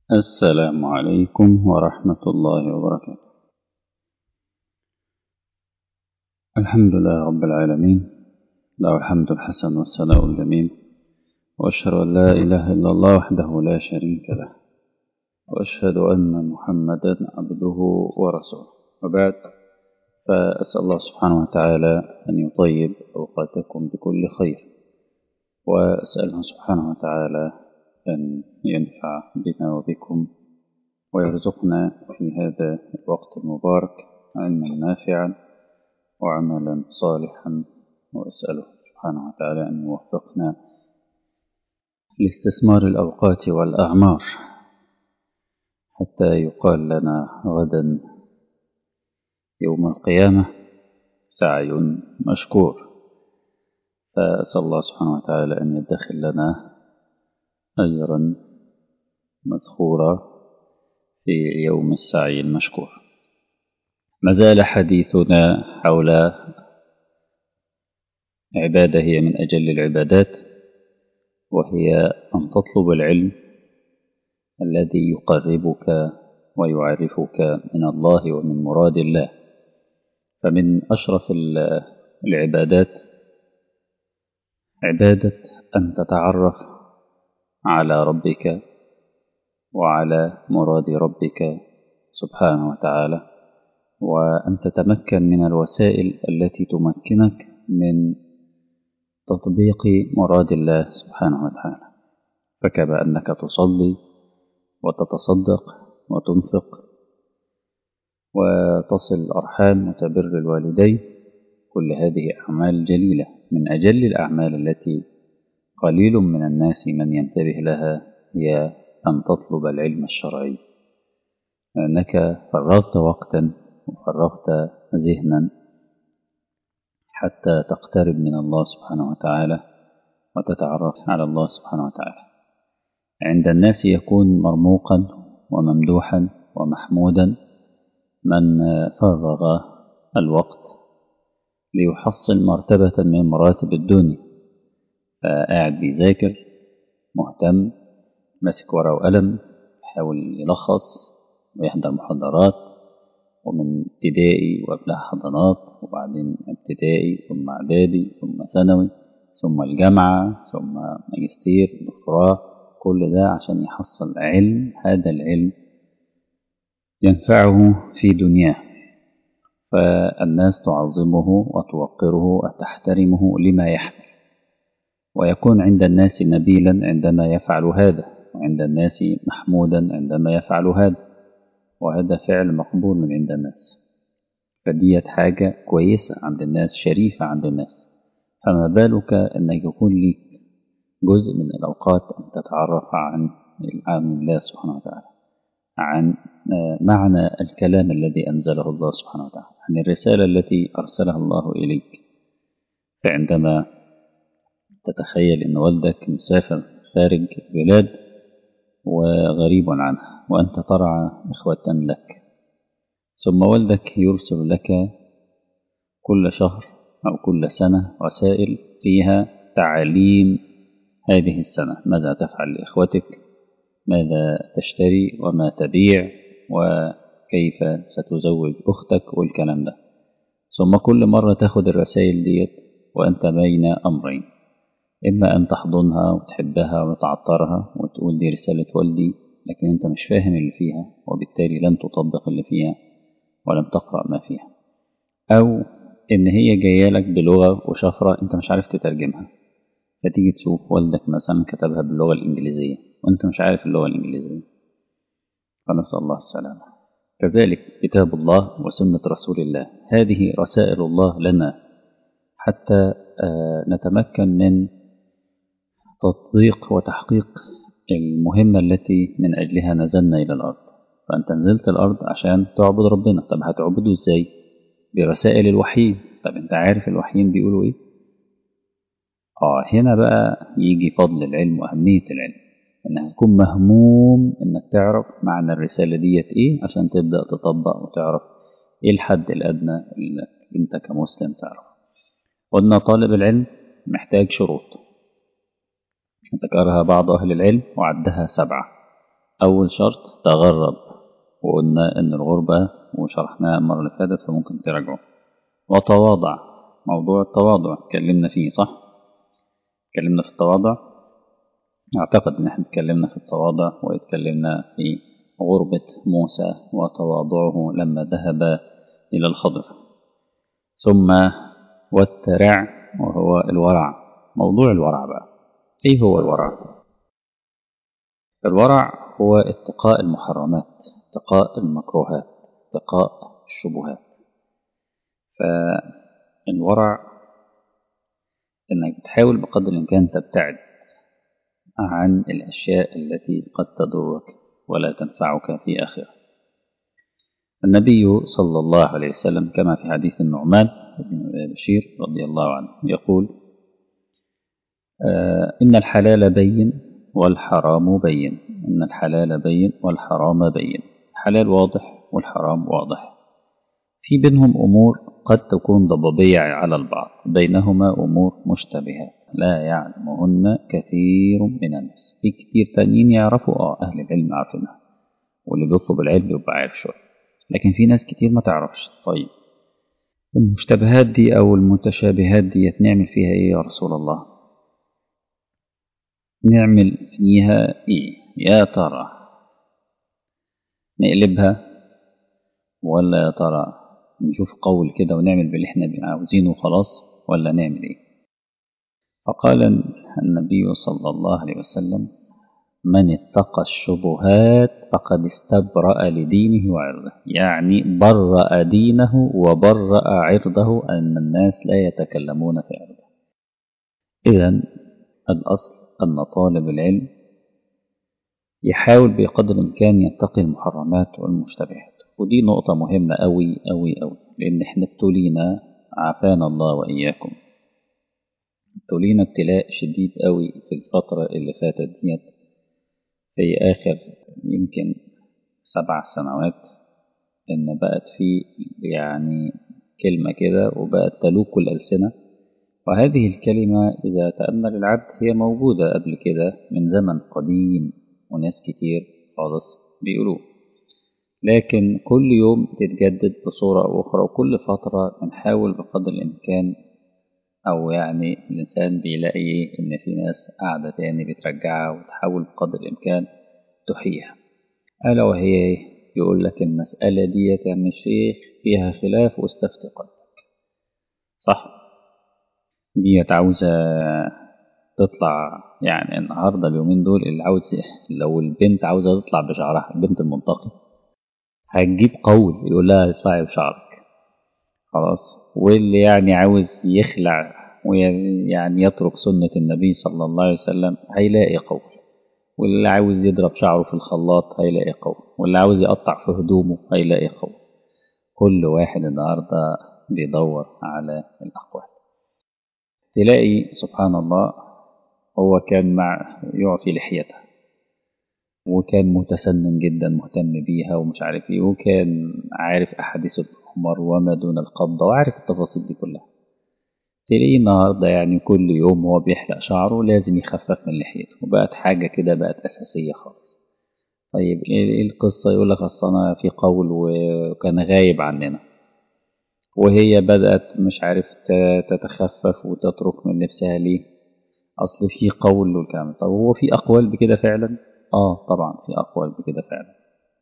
السلام عليكم ورحمة الله وبركاته الحمد لله رب العالمين له الحمد الحسن والثناء الجميل وأشهد أن لا إله إلا الله وحده لا شريك له وأشهد أن محمدا عبده ورسوله وبعد فأسأل الله سبحانه وتعالى أن يطيب أوقاتكم بكل خير وأسأله سبحانه وتعالى أن ينفع بنا وبكم ويرزقنا في هذا الوقت المبارك علما نافعا وعملا صالحا وأسأله سبحانه وتعالى أن يوفقنا لاستثمار الأوقات والأعمار حتى يقال لنا غدا يوم القيامة سعي مشكور فأسأل الله سبحانه وتعالى أن يدخل لنا أجرا مذخورا في يوم السعي المشكور ما زال حديثنا حول عبادة هي من أجل العبادات وهي أن تطلب العلم الذي يقربك ويعرفك من الله ومن مراد الله فمن أشرف العبادات عبادة أن تتعرف على ربك وعلى مراد ربك سبحانه وتعالى وأن تتمكن من الوسائل التي تمكنك من تطبيق مراد الله سبحانه وتعالى فكما أنك تصلي وتتصدق وتنفق وتصل الأرحام وتبر الوالدين كل هذه أعمال جليلة من أجل الأعمال التي قليل من الناس من ينتبه لها هي أن تطلب العلم الشرعي لأنك فرغت وقتا وفرغت ذهنا حتى تقترب من الله سبحانه وتعالى وتتعرف على الله سبحانه وتعالى عند الناس يكون مرموقا وممدوحا ومحمودا من فرغ الوقت ليحصل مرتبة من مراتب الدنيا فقاعد بيذاكر مهتم ماسك ورقة وقلم يحاول يلخص ويحضر محاضرات ومن ابتدائي وقبلها حضانات وبعدين ابتدائي ثم اعدادي ثم ثانوي ثم الجامعة ثم ماجستير دكتوراه كل ده عشان يحصل علم هذا العلم ينفعه في دنياه فالناس تعظمه وتوقره وتحترمه لما يحمل ويكون عند الناس نبيلا عندما يفعل هذا وعند الناس محمودا عندما يفعل هذا وهذا فعل مقبول من عند الناس فديت حاجة كويسة عند الناس شريفة عند الناس فما بالك أنك يكون لك جزء من الأوقات أن تتعرف عن عن الله سبحانه وتعالى عن معنى الكلام الذي أنزله الله سبحانه وتعالى عن الرسالة التي أرسلها الله إليك فعندما تتخيل أن والدك مسافر خارج البلاد وغريب عنها وأنت ترعى إخوة لك ثم والدك يرسل لك كل شهر أو كل سنة رسائل فيها تعليم هذه السنة ماذا تفعل لإخوتك ماذا تشتري وما تبيع وكيف ستزوج أختك والكلام ده ثم كل مرة تاخد الرسائل ديت وأنت بين أمرين إما أن تحضنها وتحبها وتعطرها وتقول دي رسالة والدي لكن أنت مش فاهم اللي فيها وبالتالي لن تطبق اللي فيها ولم تقرأ ما فيها أو إن هي جاية لك بلغة وشفرة أنت مش عارف تترجمها فتيجي تشوف والدك مثلا كتبها باللغة الإنجليزية وأنت مش عارف اللغة الإنجليزية فنسأل الله السلامة كذلك كتاب الله وسنة رسول الله هذه رسائل الله لنا حتى نتمكن من تطبيق وتحقيق المهمة التي من أجلها نزلنا إلى الأرض فأنت نزلت الأرض عشان تعبد ربنا طب هتعبده إزاي برسائل الوحيين طب أنت عارف الوحيين بيقولوا إيه آه هنا بقى يجي فضل العلم وأهمية العلم إنك تكون مهموم إنك تعرف معنى الرسالة ديت إيه عشان تبدأ تطبق وتعرف إيه الحد الأدنى اللي أنت كمسلم تعرف قلنا طالب العلم محتاج شروط ذكرها بعض أهل العلم وعدها سبعة أول شرط تغرب وقلنا إن الغربة وشرحناها المرة اللي فاتت فممكن تراجعوا وتواضع موضوع التواضع اتكلمنا فيه صح؟ اتكلمنا في التواضع أعتقد إن احنا اتكلمنا في التواضع واتكلمنا في غربة موسى وتواضعه لما ذهب إلى الخضر ثم والترع وهو الورع موضوع الورع بقى إيه هو الورع؟ الورع هو اتقاء المحرمات اتقاء المكروهات اتقاء الشبهات فالورع انك بتحاول بقدر الامكان تبتعد عن الاشياء التي قد تضرك ولا تنفعك في اخره النبي صلى الله عليه وسلم كما في حديث النعمان بن بشير رضي الله عنه يقول آه ان الحلال بين والحرام بين ان الحلال بين والحرام بين الحلال واضح والحرام واضح في بينهم أمور قد تكون ضبابية على البعض بينهما أمور مشتبهات لا يعلمهن كثير من الناس في كتير تانيين يعرفوا اه أهل العلم عارفينها واللي بيطلب العلم يبقى عارف شوية لكن في ناس كتير ما تعرفش طيب المشتبهات دي أو المتشابهات دي نعمل فيها إيه يا رسول الله نعمل فيها إيه يا ترى نقلبها ولا يا ترى نشوف قول كده ونعمل باللي احنا عاوزينه وخلاص ولا نعمل ايه فقال النبي صلى الله عليه وسلم من اتقى الشبهات فقد استبرأ لدينه وعرضه يعني برأ دينه وبرأ عرضه أن الناس لا يتكلمون في عرضه إذا الأصل أن طالب العلم يحاول بقدر الإمكان يتقي المحرمات والمشتبهات ودي نقطة مهمة أوي أوي أوي لأن إحنا ابتلينا عافانا الله وإياكم ابتلينا ابتلاء شديد أوي في الفترة اللي فاتت ديت في آخر يمكن سبع سنوات إن بقت في يعني كلمة كده وبقت تلوك الألسنة وهذه الكلمة إذا تأمل العبد هي موجودة قبل كده من زمن قديم وناس كتير خالص بيقولوه لكن كل يوم تتجدد بصورة أخرى وكل فترة بنحاول بقدر الإمكان أو يعني الإنسان بيلاقي إن في ناس قاعدة تاني بترجعها وتحاول بقدر الإمكان تحييها ألا وهي يقول لك المسألة دي يا عم الشيخ فيها خلاف واستفتي قلبك صح ديت عاوزة تطلع يعني النهاردة اليومين دول اللي عاوز لو البنت عاوزة تطلع بشعرها البنت المنتقي هتجيب قول يقول لها اطلعي بشعرك خلاص واللي يعني عاوز يخلع ويعني يترك سنة النبي صلى الله عليه وسلم هيلاقي قول واللي عاوز يضرب شعره في الخلاط هيلاقي قول واللي عاوز يقطع في هدومه هيلاقي قول كل واحد النهاردة بيدور على الأقوال تلاقي سبحان الله هو كان مع يعفي لحيته وكان متسنن جدا مهتم بيها ومش عارف ايه وكان عارف احاديث الحمر وما دون القبضة وعارف التفاصيل دي كلها تلاقيه النهاردة يعني كل يوم هو بيحلق شعره لازم يخفف من لحيته وبقت حاجة كده بقت أساسية خالص طيب ايه القصة يقول لك أصل أنا في قول وكان غايب عننا وهي بدأت مش عارف تتخفف وتترك من نفسها ليه أصل في قول والكلام طب هو في أقوال بكده فعلا آه طبعا في أقوال بكده فعلا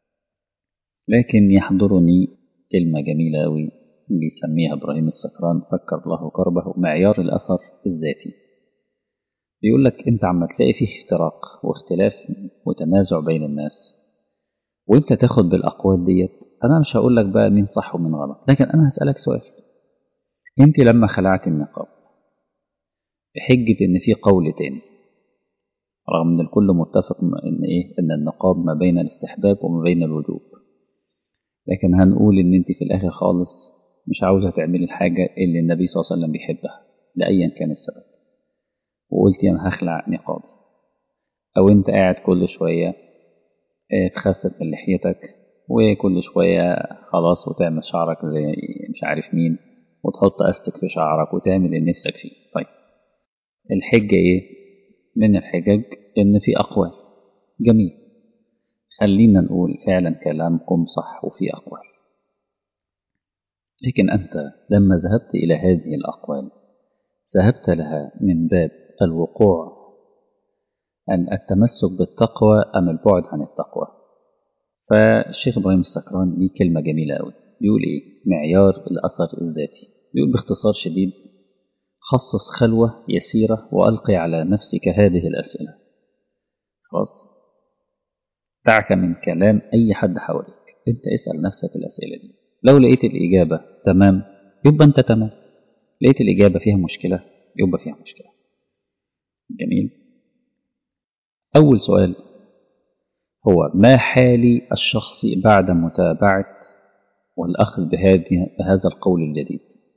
لكن يحضرني كلمة جميلة أوي بيسميها إبراهيم السكران فكر له كربه معيار الأثر الذاتي بيقول لك أنت عم تلاقي فيه افتراق واختلاف وتنازع بين الناس وأنت تاخد بالأقوال ديت أنا مش هقول لك بقى مين صح ومين غلط لكن أنا هسألك سؤال أنت لما خلعت النقاب بحجة إن في قول تاني رغم ان الكل متفق ان ايه ان النقاب ما بين الاستحباب وما بين الوجوب لكن هنقول ان انت في الاخر خالص مش عاوزه تعملي الحاجه اللي النبي صلى الله عليه وسلم بيحبها لايا كان السبب وقلتي انا هخلع نقابي او انت قاعد كل شويه تخفف من لحيتك وكل شويه خلاص وتعمل شعرك زي مش عارف مين وتحط استك في شعرك وتعمل اللي نفسك فيه طيب الحجه ايه من الحجج إن في أقوال جميل خلينا نقول فعلا كلامكم صح وفي أقوال لكن أنت لما ذهبت إلى هذه الأقوال ذهبت لها من باب الوقوع أن التمسك بالتقوى أم البعد عن التقوى فالشيخ إبراهيم السكران ليه كلمة جميلة أوي بيقول إيه معيار الأثر الذاتي بيقول باختصار شديد خصص خلوة يسيرة وألقي على نفسك هذه الأسئلة خلاص دعك من كلام أي حد حواليك أنت اسأل نفسك الأسئلة دي لو لقيت الإجابة تمام يبقى أنت تمام لقيت الإجابة فيها مشكلة يبقى فيها مشكلة جميل أول سؤال هو ما حالي الشخصي بعد متابعة والأخذ بهذه بهذا القول الجديد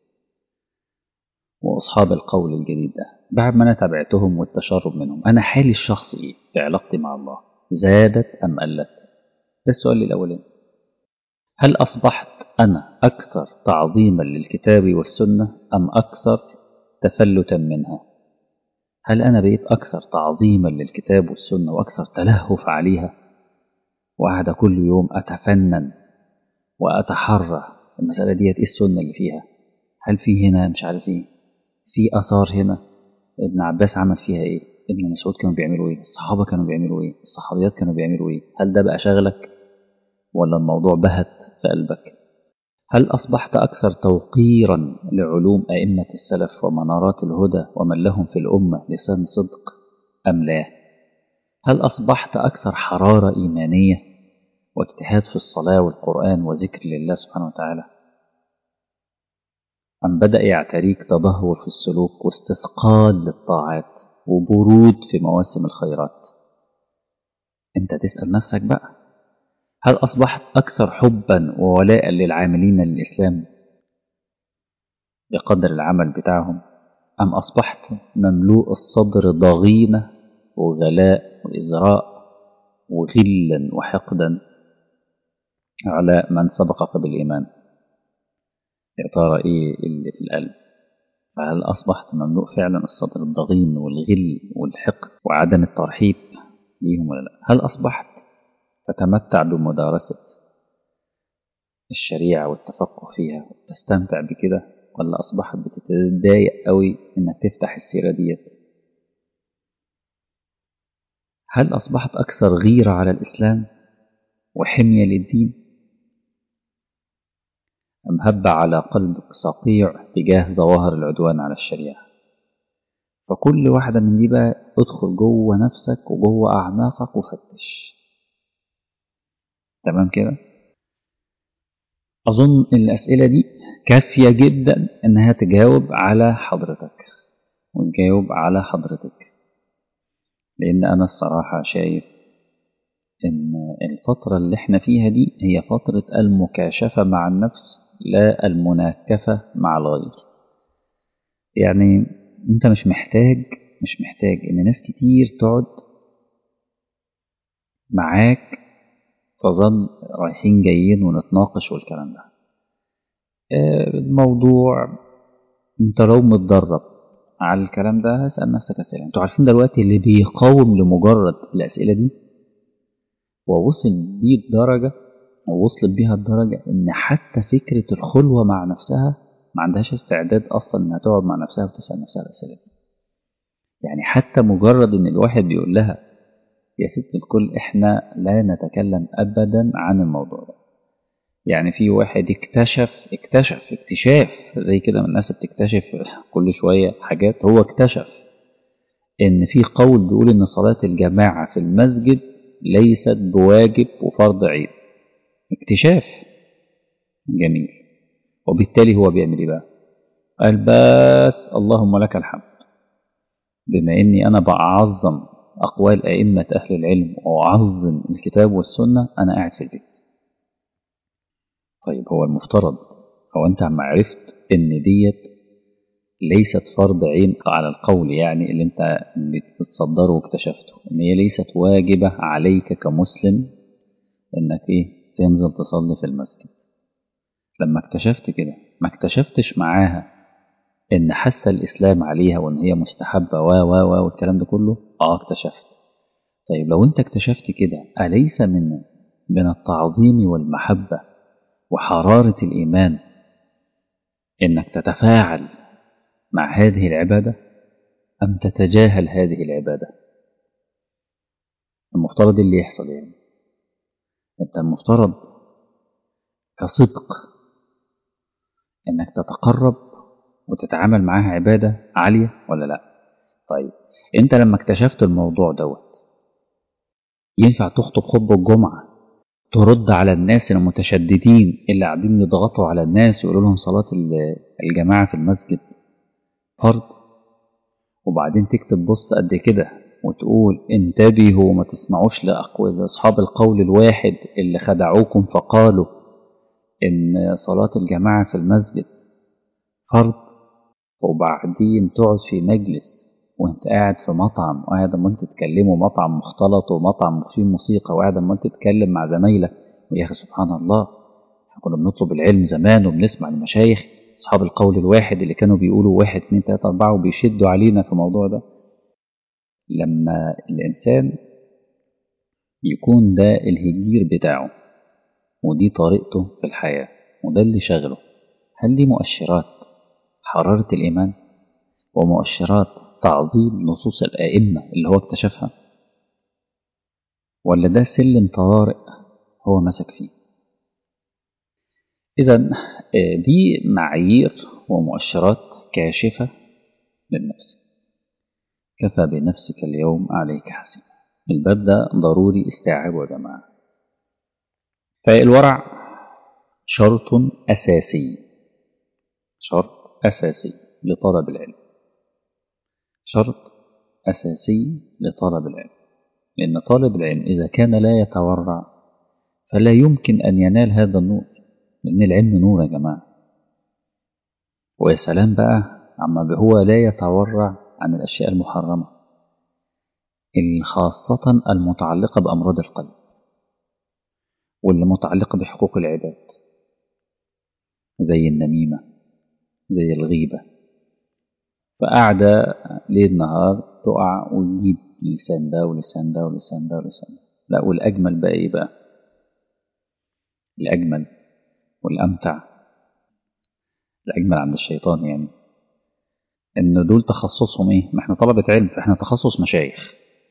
وأصحاب القول الجديد ده بعد ما أنا تابعتهم والتشرب منهم أنا حالي الشخصي إيه في علاقتي مع الله زادت أم قلت ده السؤال الأولاني هل أصبحت أنا أكثر تعظيما للكتاب والسنة أم أكثر تفلتا منها هل أنا بقيت أكثر تعظيما للكتاب والسنة وأكثر تلهف عليها وقاعدة كل يوم أتفنن وأتحرى المسألة ديت إيه السنة اللي فيها هل في هنا مش عارف إيه في آثار هنا ابن عباس عمل فيها إيه ابن مسعود كانوا بيعملوا إيه الصحابة كانوا بيعملوا إيه الصحابيات كانوا بيعملوا إيه هل ده بقى شغلك ولا الموضوع بهت في قلبك هل أصبحت أكثر توقيرا لعلوم أئمة السلف ومنارات الهدى ومن لهم في الأمة لسان صدق أم لا هل أصبحت أكثر حرارة إيمانية واجتهاد في الصلاة والقرآن وذكر لله سبحانه وتعالى أم بدأ يعتريك تدهور في السلوك واستثقال للطاعات وبرود في مواسم الخيرات أنت تسأل نفسك بقى هل أصبحت أكثر حبا وولاء للعاملين للإسلام بقدر العمل بتاعهم أم أصبحت مملوء الصدر ضغينة وغلاء وإزراء وغلا وحقدا على من سبقك بالإيمان يا ترى إيه اللي في القلب فهل أصبحت مملوء فعلا الصدر الضغين والغل والحقد وعدم الترحيب ليهم ولا لا هل أصبحت تتمتع بمدارسة الشريعة والتفقه فيها وتستمتع بكده ولا أصبحت بتتضايق قوي إنك تفتح السيرة ديت هل أصبحت أكثر غيرة على الإسلام وحمية للدين أم هب على قلبك صقيع تجاه ظواهر العدوان على الشريعة فكل واحدة من دي بقى ادخل جوه نفسك وجوه أعماقك وفتش تمام كده أظن الأسئلة دي كافية جدا إنها تجاوب على حضرتك وتجاوب على حضرتك لأن أنا الصراحة شايف إن الفترة اللي إحنا فيها دي هي فترة المكاشفة مع النفس لا المناكفة مع الغير يعني أنت مش محتاج مش محتاج إن ناس كتير تقعد معاك تظن رايحين جايين ونتناقش والكلام ده الموضوع انت لو متدرب على الكلام ده هسأل نفسك أسئلة انتوا عارفين دلوقتي اللي بيقاوم لمجرد الأسئلة دي ووصل بيه الدرجة ووصلت بيها الدرجة إن حتى فكرة الخلوة مع نفسها ما عندهاش استعداد أصلا إنها تقعد مع نفسها وتسأل نفسها الأسئلة دي يعني حتى مجرد إن الواحد بيقول لها يا ست الكل إحنا لا نتكلم أبدا عن الموضوع ده يعني في واحد اكتشف اكتشف اكتشاف زي كده من الناس بتكتشف كل شوية حاجات هو اكتشف إن في قول بيقول إن صلاة الجماعة في المسجد ليست بواجب وفرض عين اكتشاف جميل وبالتالي هو بيعمل ايه بقى قال بس اللهم لك الحمد بما اني انا بعظم اقوال ائمه اهل العلم واعظم الكتاب والسنه انا قاعد في البيت طيب هو المفترض او انت عم عرفت ان ديت ليست فرض عين على القول يعني اللي انت بتصدره واكتشفته ان هي ليست واجبه عليك كمسلم انك ايه تنزل تصلي في المسجد لما اكتشفت كده ما اكتشفتش معاها ان حث الاسلام عليها وان هي مستحبه و و و والكلام ده كله اه اكتشفت طيب لو انت اكتشفت كده اليس من بين التعظيم والمحبة وحرارة الإيمان إنك تتفاعل مع هذه العبادة أم تتجاهل هذه العبادة المفترض اللي يحصل يعني أنت المفترض كصدق إنك تتقرب وتتعامل معاها عبادة عالية ولا لا طيب أنت لما اكتشفت الموضوع دوت ينفع تخطب خطبة الجمعة ترد على الناس المتشددين اللي قاعدين يضغطوا على الناس ويقولوا لهم صلاة الجماعة في المسجد فرض وبعدين تكتب بوست قد كده وتقول انتبهوا وما تسمعوش لأصحاب القول الواحد اللي خدعوكم فقالوا إن صلاة الجماعة في المسجد فرض وبعدين تقعد في مجلس وانت قاعد في مطعم وقاعد عمال تتكلموا مطعم مختلط ومطعم فيه موسيقى وقاعد عمال تتكلم مع زمايلك ويا اخي سبحان الله احنا كنا بنطلب العلم زمان وبنسمع المشايخ اصحاب القول الواحد اللي كانوا بيقولوا واحد اتنين تلاته اربعه وبيشدوا علينا في الموضوع ده لما الانسان يكون ده الهجير بتاعه ودي طريقته في الحياه وده اللي شغله هل دي مؤشرات حراره الايمان ومؤشرات تعظيم نصوص الأئمة اللي هو اكتشفها ولا ده سلم طوارئ هو مسك فيه إذا دي معايير ومؤشرات كاشفة للنفس كفى بنفسك اليوم عليك حسيبا الباب ده ضروري استيعابه يا جماعة فالورع شرط أساسي شرط أساسي لطلب العلم شرط أساسي لطلب العلم لأن طالب العلم إذا كان لا يتورع فلا يمكن أن ينال هذا النور لأن العلم نور يا جماعة ويا سلام بقى عما هو لا يتورع عن الأشياء المحرمة خاصة المتعلقة بأمراض القلب واللي متعلقة بحقوق العباد زي النميمة زي الغيبة فقاعدة ليل نهار تقع وتجيب لسان ده ولسان ده ولسان ده ولسان ده لا والأجمل بقى إيه بقى الأجمل والأمتع الأجمل عند الشيطان يعني إن دول تخصصهم إيه؟ ما إحنا طلبة علم فإحنا تخصص مشايخ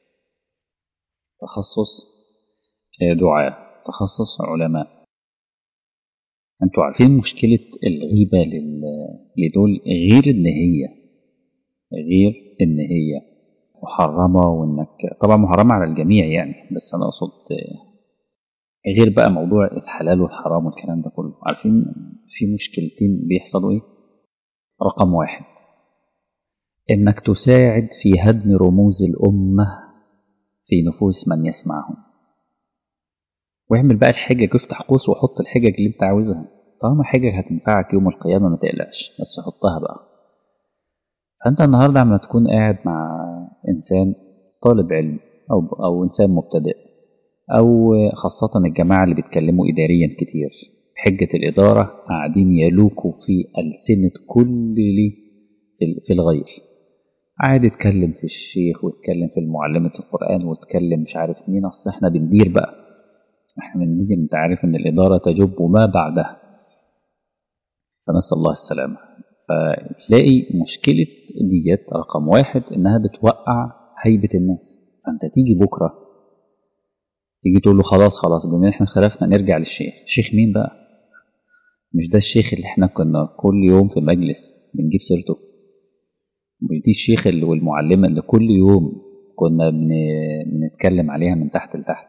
تخصص دعاء تخصص علماء انتوا عارفين مشكلة الغيبة لدول غير إن هي غير إن هي محرمة وإنك طبعا محرمة على الجميع يعني بس أنا أقصد غير بقى موضوع الحلال والحرام والكلام ده كله عارفين في مشكلتين بيحصلوا إيه رقم واحد إنك تساعد في هدم رموز الأمة في نفوس من يسمعهم واعمل بقى الحجج افتح قوس وحط الحجج اللي انت عاوزها طالما حجج هتنفعك يوم القيامة ما تقلقش بس حطها بقى فانت النهاردة عما تكون قاعد مع انسان طالب علم او او انسان مبتدئ او خاصة الجماعة اللي بيتكلموا اداريا كتير حجة الادارة قاعدين يلوكوا في ألسنة كل في الغير قاعد يتكلم في الشيخ ويتكلم في معلمة القرآن ويتكلم مش عارف مين أصل احنا بندير بقى احنا بندير انت عارف ان الإدارة تجب ما بعدها فنسأل الله السلامة فتلاقي مشكلة ديت رقم واحد انها بتوقع هيبة الناس فانت تيجي بكرة تيجي تقول له خلاص خلاص بما احنا خلفنا نرجع للشيخ الشيخ مين بقى مش ده الشيخ اللي احنا كنا كل يوم في مجلس بنجيب سيرته مش دي الشيخ اللي والمعلمة اللي كل يوم كنا بنتكلم عليها من تحت لتحت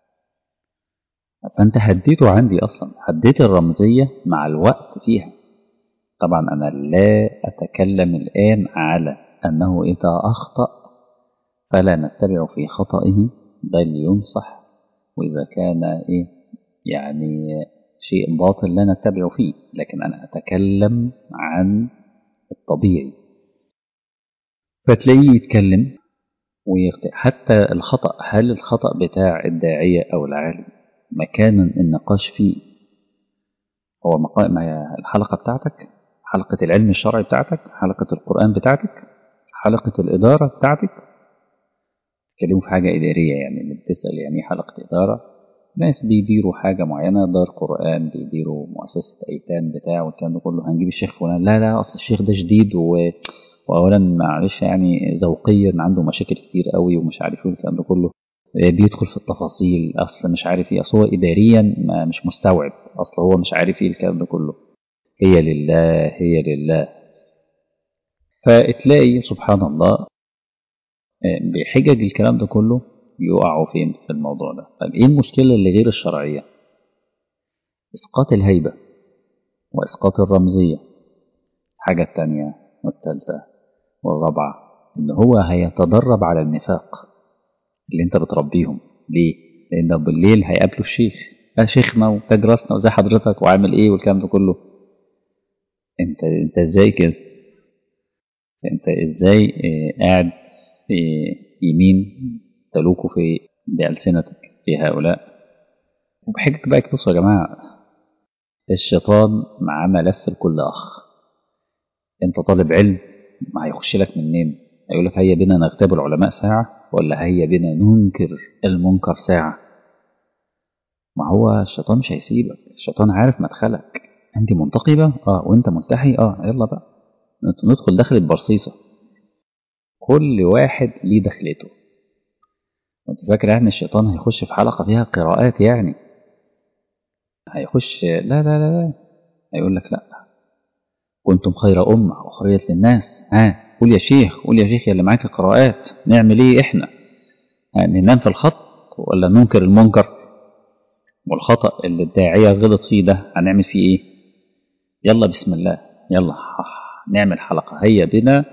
فانت هديته عندي اصلا هديت الرمزية مع الوقت فيها طبعا انا لا اتكلم الان على انه اذا اخطأ فلا نتبع في خطئه بل ينصح واذا كان ايه يعني شيء باطل لا نتبع فيه لكن انا اتكلم عن الطبيعي فتلاقيه يتكلم ويخطئ حتى الخطأ هل الخطأ بتاع الداعية أو العالم مكان النقاش فيه هو مقام الحلقة بتاعتك حلقة العلم الشرعي بتاعتك حلقة القرآن بتاعتك حلقة الإدارة بتاعتك تكلموا في حاجة إدارية يعني اللي بتسأل يعني حلقة إدارة ناس بيديروا حاجة معينة دار قرآن بيديروا مؤسسة أيتام بتاع والكلام ده كله هنجيب الشيخ فلان لا لا أصل الشيخ ده شديد و... وأولا معلش يعني ذوقيا عنده مشاكل كتير قوي ومش عارف ايه الكلام ده كله بيدخل في التفاصيل أصل مش عارف ايه أصل هو إداريا ما مش مستوعب أصل هو مش عارف ايه الكلام ده كله هي لله هي لله فتلاقي سبحان الله بحجج الكلام ده كله يقعوا فين في الموضوع ده طيب ايه المشكلة اللي غير الشرعية اسقاط الهيبة واسقاط الرمزية الحاجة التانية والتالتة والرابعة ان هو هيتدرب على النفاق اللي انت بتربيهم ليه لان بالليل هيقابلوا الشيخ اه شيخنا وتاج راسنا وزي حضرتك وعامل ايه والكلام ده كله انت انت ازاي كده انت ازاي اه قاعد في يمين تلوكوا في بألسنتك في هؤلاء وبحجك بقى بصوا يا جماعة الشيطان معاه ملف لكل أخ أنت طالب علم ما هيخش لك منين هيقول لك هيا بنا نغتاب العلماء ساعة ولا هيا بنا ننكر المنكر ساعة ما هو الشيطان مش هيسيبك الشيطان عارف مدخلك أنت منتقبة اه وأنت ملتحي اه يلا بقى ندخل دخلة برصيصة كل واحد ليه دخلته وانت فاكر يعني الشيطان هيخش في حلقة فيها قراءات يعني هيخش لا لا لا لا هيقول لك لا كنتم خير أمة أخرجت للناس ها قول يا شيخ قول يا شيخ يا اللي معاك قراءات نعمل ايه احنا ننام في الخط ولا ننكر المنكر والخطأ اللي الداعية غلط فيه ده هنعمل فيه ايه يلا بسم الله يلا نعمل حلقة هيا بنا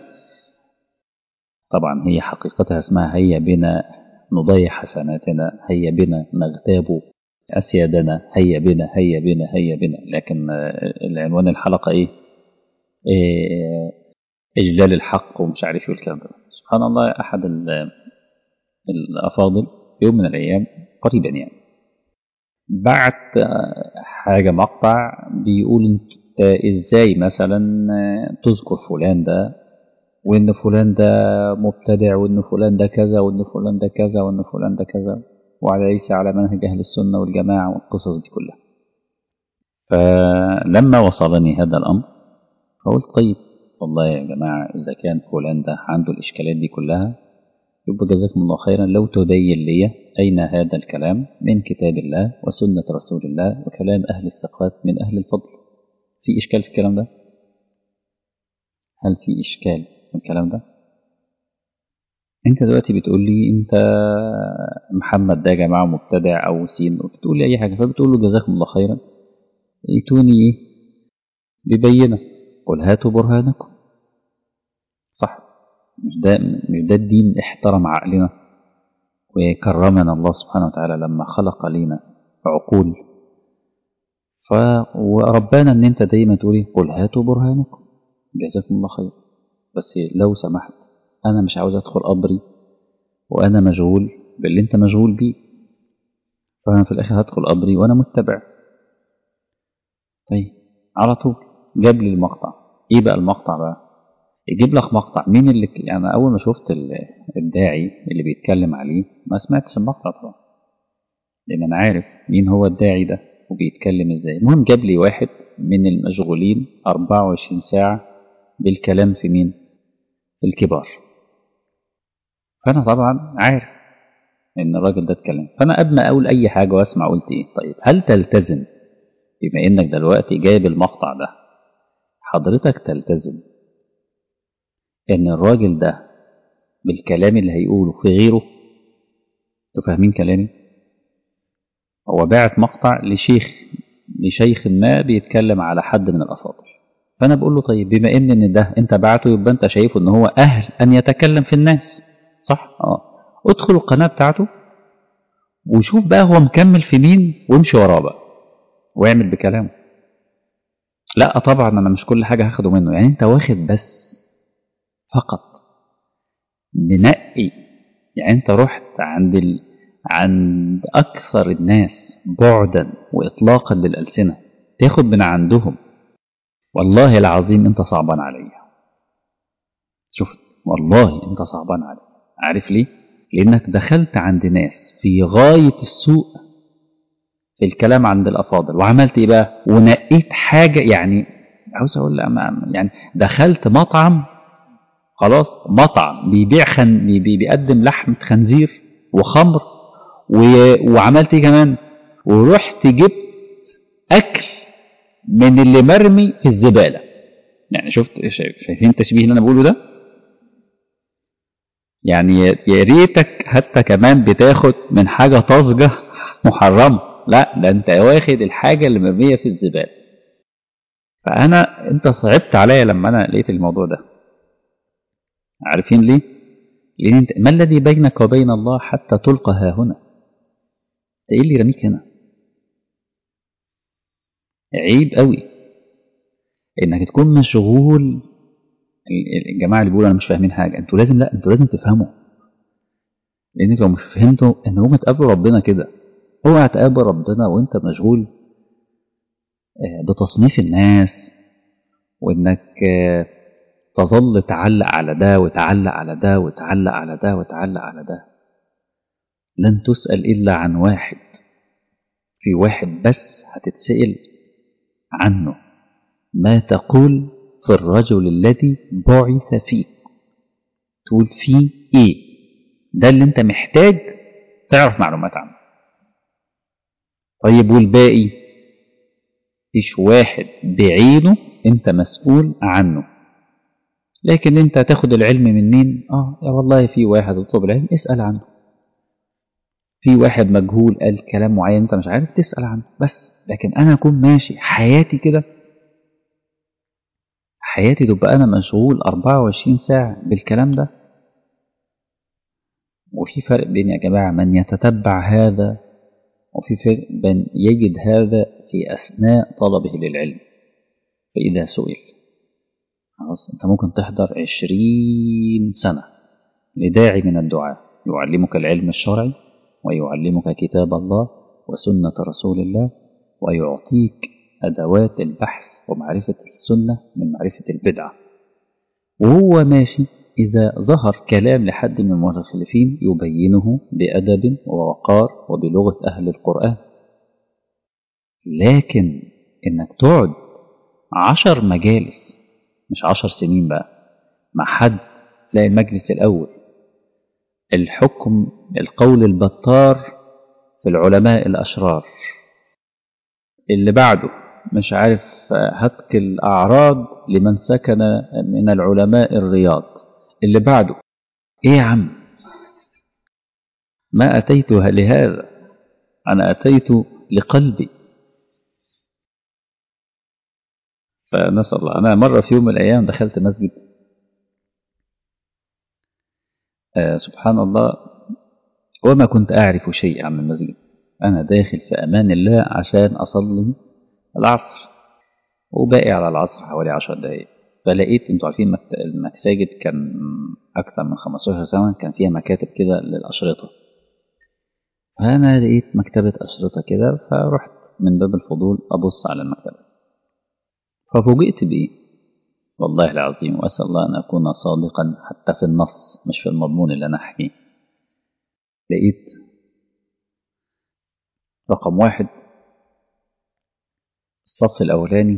طبعا هي حقيقتها اسمها هيا بنا نضيع حسناتنا هيا بنا نغتاب أسيادنا هيا بنا هيا بنا هيا بنا لكن العنوان الحلقة إيه, إيه إجلال الحق ومش عارف ايه الكلام ده سبحان الله أحد الأفاضل في يوم من الأيام قريبا يعني بعت حاجة مقطع بيقول انت ازاي مثلا تذكر فلان ده وان فلان ده مبتدع وان فلان ده كذا وان فلان ده كذا وان فلان ده كذا وليس على منهج اهل السنه والجماعه والقصص دي كلها فلما وصلني هذا الامر فقلت طيب والله يا جماعه اذا كان فلان ده عنده الاشكالات دي كلها يبقى جزاكم الله خيرا لو تبين لي اين هذا الكلام من كتاب الله وسنه رسول الله وكلام اهل الثقات من اهل الفضل في اشكال في الكلام ده هل في اشكال الكلام ده انت دلوقتي بتقول لي انت محمد ده يا جماعه مبتدع او سين بتقول لي اي حاجه فبتقول له جزاكم الله خيرا ائتوني ايه ببينه قل هاتوا برهانكم صح مش ده مش ده الدين احترم عقلنا وكرمنا الله سبحانه وتعالى لما خلق لينا عقول ف وربنا ان انت دايما تقولي قل هاتوا برهانكم جزاكم الله خير بس لو سمحت انا مش عاوز ادخل قبري وانا مشغول باللي انت مشغول بيه فانا في الاخر هدخل قبري وانا متبع طيب على طول جاب لي المقطع ايه بقى المقطع بقى يجيب لك مقطع مين اللي يعني اول ما شفت الداعي اللي بيتكلم عليه ما سمعتش المقطع طبعا لان انا عارف مين هو الداعي ده وبيتكلم ازاي المهم جاب لي واحد من المشغولين 24 ساعة بالكلام في مين في الكبار فانا طبعا عارف ان الراجل ده اتكلم فانا قبل ما اقول اي حاجه واسمع قلت ايه طيب هل تلتزم بما انك دلوقتي جايب المقطع ده حضرتك تلتزم ان الراجل ده بالكلام اللي هيقوله في غيره انتوا فاهمين كلامي هو باعت مقطع لشيخ لشيخ ما بيتكلم على حد من الافاضل فانا بقول له طيب بما ان ان ده انت بعته يبقى انت شايفه ان هو اهل ان يتكلم في الناس صح اه ادخل القناه بتاعته وشوف بقى هو مكمل في مين وامشي وراه بقى واعمل بكلامه لا طبعا انا مش كل حاجه هاخده منه يعني انت واخد بس فقط منقي يعني انت رحت عند ال... عند اكثر الناس بعدا واطلاقا للالسنه تاخد من عندهم والله العظيم انت صعبان عليا شفت والله انت صعبان عليا عارف ليه لانك دخلت عند ناس في غايه السوء في الكلام عند الافاضل وعملت ايه بقى ونقيت حاجه يعني عاوز اقول يعني دخلت مطعم خلاص مطعم بيبيع خن بي بيقدم لحمه خنزير وخمر و... وعملت ايه كمان ورحت جبت اكل من اللي مرمي في الزباله يعني شفت شايفين التشبيه اللي انا بقوله ده يعني يا ريتك حتى كمان بتاخد من حاجه طازجه محرمه لا ده انت واخد الحاجه اللي مرميه في الزباله فانا انت صعبت عليا لما انا لقيت الموضوع ده عارفين ليه لان انت ما الذي بينك وبين الله حتى تلقى ها هنا ده ايه اللي رميك هنا عيب قوي انك تكون مشغول الجماعه اللي بيقولوا انا مش فاهمين حاجه انتوا لازم لا انتوا لازم تفهموا لانك لو مش فهمتوا ان هم تقابلوا ربنا كده اوعى تقابل ربنا وانت مشغول بتصنيف الناس وانك تظل تعلق على ده وتعلق على ده وتعلق على ده وتعلق على ده لن تسأل إلا عن واحد في واحد بس هتتسأل عنه ما تقول في الرجل الذي بعث فيك تقول فيه ايه ده اللي انت محتاج تعرف معلومات عنه طيب والباقي فيش واحد بعينه انت مسؤول عنه لكن انت تاخد العلم من مين اه يا والله في واحد يطلب العلم اسأل عنه في واحد مجهول قال كلام معين انت مش عارف تسأل عنه بس لكن انا اكون ماشي حياتي كده حياتي تبقى انا مشغول 24 ساعة بالكلام ده وفي فرق بين يا جماعة من يتتبع هذا وفي فرق بين يجد هذا في أثناء طلبه للعلم فإذا سئل خلاص أنت ممكن تحضر عشرين سنة لداعي من الدعاء يعلمك العلم الشرعي ويعلمك كتاب الله وسنة رسول الله ويعطيك أدوات البحث ومعرفة السنة من معرفة البدعة وهو ماشي إذا ظهر كلام لحد من المتخلفين يبينه بأدب ووقار وبلغة أهل القرآن لكن إنك تقعد عشر مجالس مش عشر سنين بقى مع حد تلاقي المجلس الأول الحكم القول البطار في العلماء الأشرار اللي بعده مش عارف هتك الأعراض لمن سكن من العلماء الرياض اللي بعده ايه يا عم ما أتيت لهذا أنا أتيت لقلبي فنسأل الله أنا مرة في يوم من الأيام دخلت مسجد آه سبحان الله وما كنت أعرف شيء عن المسجد أنا داخل في أمان الله عشان أصلي العصر وباقي على العصر حوالي عشر دقايق فلقيت انتوا عارفين المساجد كان أكثر من 15 سنة كان فيها مكاتب كده للأشرطة فأنا لقيت مكتبة أشرطة كده فرحت من باب الفضول أبص على المكتبة ففوجئت بإيه والله العظيم وأسأل الله أن أكون صادقا حتى في النص مش في المضمون اللي أنا أحكيه لقيت رقم واحد الصف الأولاني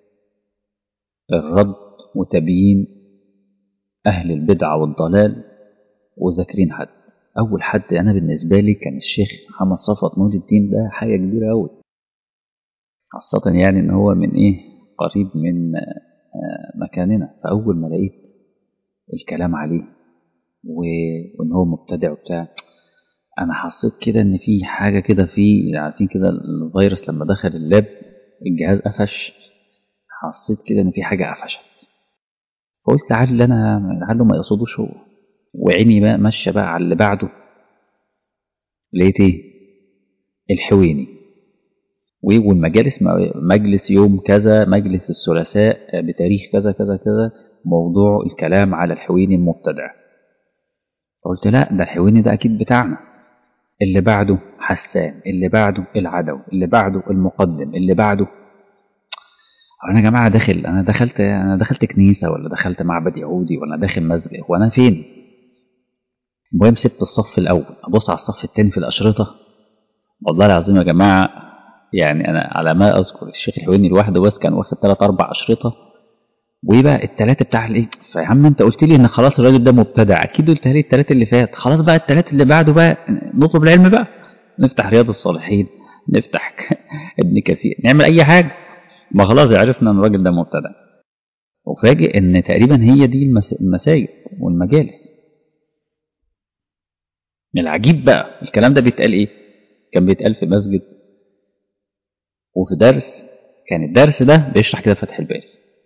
الرد وتبيين أهل البدع والضلال وذاكرين حد أول حد أنا بالنسبة لي كان الشيخ محمد صفوت نور الدين ده حاجة كبيرة أوي خاصة يعني إن هو من إيه قريب من مكاننا فأول ما لقيت الكلام عليه وإن هو مبتدع وبتاع أنا حسيت كده إن في حاجة كده في عارفين كده الفيروس لما دخل اللاب الجهاز قفش حسيت كده إن في حاجة قفشت فقلت لعل أنا لعله ما يقصدوش هو وعيني بقى ماشية بقى على اللي بعده لقيت إيه الحويني والمجالس مجلس يوم كذا مجلس الثلاثاء بتاريخ كذا كذا كذا موضوع الكلام على الحويني المبتدع قلت لا ده الحويني ده أكيد بتاعنا اللي بعده حسان اللي بعده العدو اللي بعده المقدم اللي بعده انا يا جماعه داخل انا دخلت انا دخلت كنيسه ولا دخلت معبد يهودي ولا داخل مسجد وانا فين المهم سبت الصف الاول ابص على الصف الثاني في الاشرطه والله العظيم يا جماعه يعني أنا على ما أذكر الشيخ الحويني لوحده بس كان واخد ثلاث أربع أشرطة وإيه بقى التلاتة بتاع الإيه فيا عم أنت قلت لي إن خلاص الراجل ده مبتدع أكيد قلت لي التلاتة اللي فات خلاص بقى التلاتة اللي بعده بقى نطلب العلم بقى نفتح رياض الصالحين نفتح ابن كثير نعمل أي حاجة ما خلاص عرفنا إن الراجل ده مبتدع وفاجئ إن تقريبا هي دي المساجد والمجالس العجيب بقى الكلام ده بيتقال إيه كان بيتقال في مسجد وفي درس كان الدرس ده بيشرح كده فتح الباري